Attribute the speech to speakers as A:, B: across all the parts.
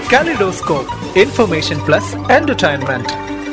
A: Kaleidoscope, information plus entertainment.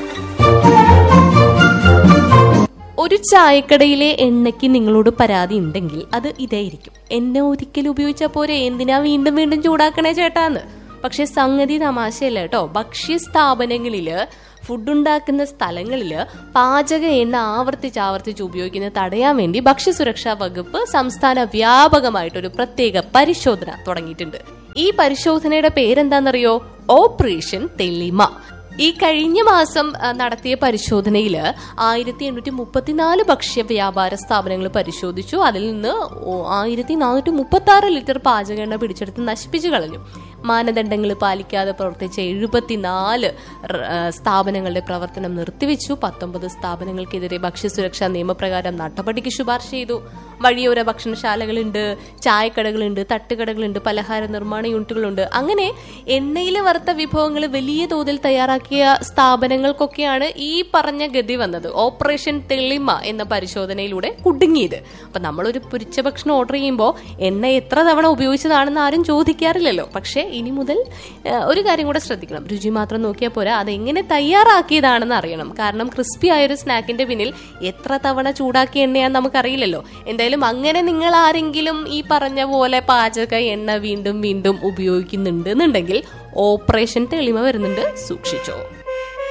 B: ഒരു ചായക്കടയിലെ എണ്ണയ്ക്ക് നിങ്ങളോട് പരാതി ഉണ്ടെങ്കിൽ അത് ഇതായിരിക്കും എണ്ണ ഒരിക്കൽ ഉപയോഗിച്ചാൽ പോരെ എന്തിനാ വീണ്ടും വീണ്ടും ചൂടാക്കണേ ചേട്ടാന്ന് പക്ഷെ സംഗതി തമാശയല്ല കേട്ടോ ഭക്ഷ്യ സ്ഥാപനങ്ങളില് ഫുഡ് ഉണ്ടാക്കുന്ന സ്ഥലങ്ങളില് പാചക എണ്ണ ആവർത്തിച്ച് ആവർത്തിച്ച് ഉപയോഗിക്കുന്നത് തടയാൻ വേണ്ടി ഭക്ഷ്യസുരക്ഷാ വകുപ്പ് സംസ്ഥാന വ്യാപകമായിട്ടൊരു പ്രത്യേക പരിശോധന തുടങ്ങിയിട്ടുണ്ട് ഈ പരിശോധനയുടെ പേരെന്താണെന്നറിയോ ഓപ്പറേഷൻ തെളിമ ഈ കഴിഞ്ഞ മാസം ആ, നടത്തിയ പരിശോധനയിൽ ആയിരത്തി എണ്ണൂറ്റി മുപ്പത്തിനാല് ഭക്ഷ്യ വ്യാപാര സ്ഥാപനങ്ങൾ പരിശോധിച്ചു അതിൽ നിന്ന് ആയിരത്തി നാനൂറ്റി മുപ്പത്തി ആറ് ലിറ്റർ പാചക എണ്ണ പിടിച്ചെടുത്ത് നശിപ്പിച്ചു കളഞ്ഞു മാനദണ്ഡങ്ങൾ പാലിക്കാതെ പ്രവർത്തിച്ച എഴുപത്തിനാല് റ- ആ, സ്ഥാപനങ്ങളുടെ പ്രവർത്തനം നിർത്തിവെച്ചു പത്തൊമ്പത് സ്ഥാപനങ്ങൾക്കെതിരെ ഭക്ഷ്യസുരക്ഷാ നിയമപ്രകാരം നടപടിക്ക് ശുപാർശ ചെയ്തു വഴിയോര ഭക്ഷണശാലകളുണ്ട് ചായക്കടകളുണ്ട് തട്ടുകടകളുണ്ട് പലഹാര നിർമ്മാണ യൂണിറ്റുകളുണ്ട് അങ്ങനെ എണ്ണയിൽ വറുത്ത വിഭവങ്ങൾ വലിയ തോതിൽ തയ്യാറാക്കിയ സ്ഥാപനങ്ങൾക്കൊക്കെയാണ് ഈ പറഞ്ഞ ഗതി വന്നത് ഓപ്പറേഷൻ തെളിമ എന്ന പരിശോധനയിലൂടെ കുടുങ്ങിയത് അപ്പൊ നമ്മളൊരു പൊരിച്ച ഭക്ഷണം ഓർഡർ ചെയ്യുമ്പോൾ എണ്ണ എത്ര തവണ ഉപയോഗിച്ചതാണെന്ന് ആരും ചോദിക്കാറില്ലല്ലോ പക്ഷേ ഇനി മുതൽ ആ, ഒരു കാര്യം കൂടെ ശ്രദ്ധിക്കണം രുചി മാത്രം നോക്കിയാൽ പോരാ അത് എങ്ങനെ തയ്യാറാക്കിയതാണെന്ന് അറിയണം കാരണം ക്രിസ്പി ആയ ഒരു സ്നാക്കിന്റെ പിന്നിൽ എത്ര തവണ ചൂടാക്കിയ എണ്ണയാന്ന് നമുക്കറിയില്ലല്ലോ എന്തായാലും അങ്ങനെ നിങ്ങൾ ആരെങ്കിലും ഈ പറഞ്ഞ പോലെ പാചക എണ്ണ വീണ്ടും വീണ്ടും ഉപയോഗിക്കുന്നുണ്ട് എന്നുണ്ടെങ്കിൽ ഓപ്പറേഷൻ തെളിമ വരുന്നുണ്ട് സൂക്ഷിച്ചോ